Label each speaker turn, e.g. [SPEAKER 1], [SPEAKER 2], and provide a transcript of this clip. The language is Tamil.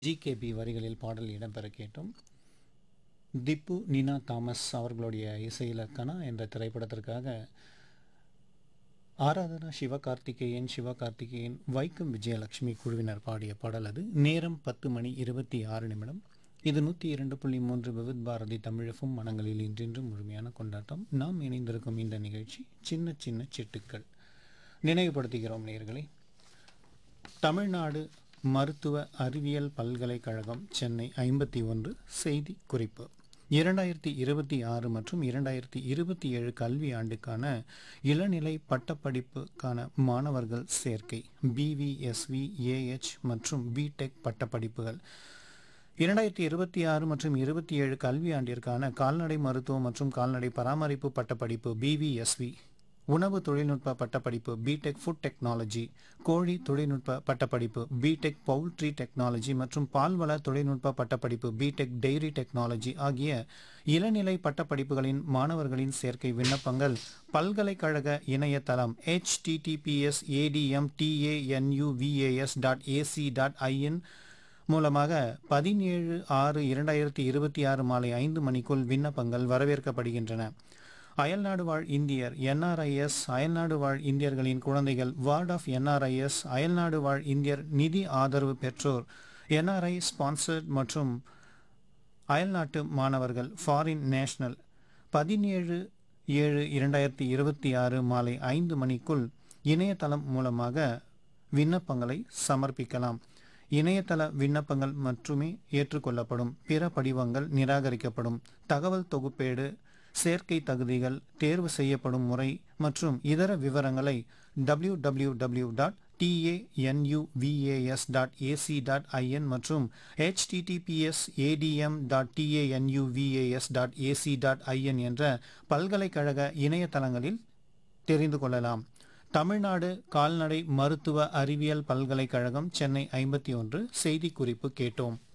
[SPEAKER 1] ஜிகேபி வரிகளில் பாடல் இடம்பெற கேட்டோம் திப்பு நினா தாமஸ் அவர்களுடைய இசையில் கனா என்ற திரைப்படத்திற்காக ஆராதனா சிவகார்த்திகேயன் சிவகார்த்திகேயன் வைக்கம் விஜயலட்சுமி குழுவினர் பாடிய பாடல் அது நேரம் பத்து மணி இருபத்தி ஆறு நிமிடம் இது நூற்றி இரண்டு புள்ளி மூன்று விவித் பாரதி தமிழகம் மனங்களில் இன்றென்றும் முழுமையான கொண்டாட்டம் நாம் இணைந்திருக்கும் இந்த நிகழ்ச்சி சின்ன சின்ன சிட்டுக்கள் நினைவுபடுத்துகிறோம் நேயர்களே தமிழ்நாடு மருத்துவ அறிவியல் பல்கலைக்கழகம் சென்னை ஐம்பத்தி ஒன்று செய்தி குறிப்பு இரண்டாயிரத்தி இருபத்தி ஆறு மற்றும் இரண்டாயிரத்தி இருபத்தி ஏழு கல்வி ஆண்டுக்கான இளநிலை பட்டப்படிப்புக்கான மாணவர்கள் சேர்க்கை பிவிஎஸ்வி ஏஹெச் மற்றும் பிடெக் பட்டப்படிப்புகள் இரண்டாயிரத்தி இருபத்தி ஆறு மற்றும் இருபத்தி ஏழு கல்வியாண்டிற்கான கால்நடை மருத்துவம் மற்றும் கால்நடை பராமரிப்பு பட்டப்படிப்பு பிவிஎஸ்வி உணவு தொழில்நுட்ப பட்டப்படிப்பு பிடெக் ஃபுட் டெக்னாலஜி கோழி தொழில்நுட்ப பட்டப்படிப்பு பிடெக் பவுல்ட்ரி டெக்னாலஜி மற்றும் பால்வள தொழில்நுட்ப பட்டப்படிப்பு பிடெக் டெய்ரி டெக்னாலஜி ஆகிய இளநிலை பட்டப்படிப்புகளின் மாணவர்களின் சேர்க்கை விண்ணப்பங்கள் பல்கலைக்கழக இணையதளம் https ADM TANUVAS dot AC dot IN மூலமாக பதினேழு ஆறு இரண்டாயிரத்தி இருபத்தி ஆறு மாலை ஐந்து மணிக்குள் விண்ணப்பங்கள் வரவேற்கப்படுகின்றன அயல்நாடு வாழ் இந்தியர் என்ஆர்ஐஎஸ் அயல்நாடு வாழ் இந்தியர்களின் குழந்தைகள் வார்ட் ஆஃப் என்ஆர்ஐஎஸ் அயல்நாடு வாழ் இந்தியர் நிதி ஆதரவு பெற்றோர் என்ஆர்ஐ ஸ்பான்சர்ட் மற்றும் அயல்நாட்டு மாணவர்கள் ஃபாரின் நேஷனல் பதினேழு ஏழு இரண்டாயிரத்தி இருபத்தி ஆறு மாலை ஐந்து மணிக்குள் இணையதளம் மூலமாக விண்ணப்பங்களை சமர்ப்பிக்கலாம் இணையதள விண்ணப்பங்கள் மட்டுமே ஏற்றுக்கொள்ளப்படும் பிற படிவங்கள் நிராகரிக்கப்படும் தகவல் தொகுப்பேடு சேர்க்கை தகுதிகள் தேர்வு செய்யப்படும் முறை மற்றும் இதர விவரங்களை W W W dot TANUVAS dot AC dot IN மற்றும் HTTPS ADM dot TANUVAS dot AC dot IN என்ற பல்கலைக்கழக இணையதளங்களில் தெரிந்து கொள்ளலாம் தமிழ்நாடு கால்நடை மருத்துவ அறிவியல் பல்கலைக்கழகம் சென்னை ஐம்பத்தி ஒன்று செய்திக்குறிப்பு கேட்டோம்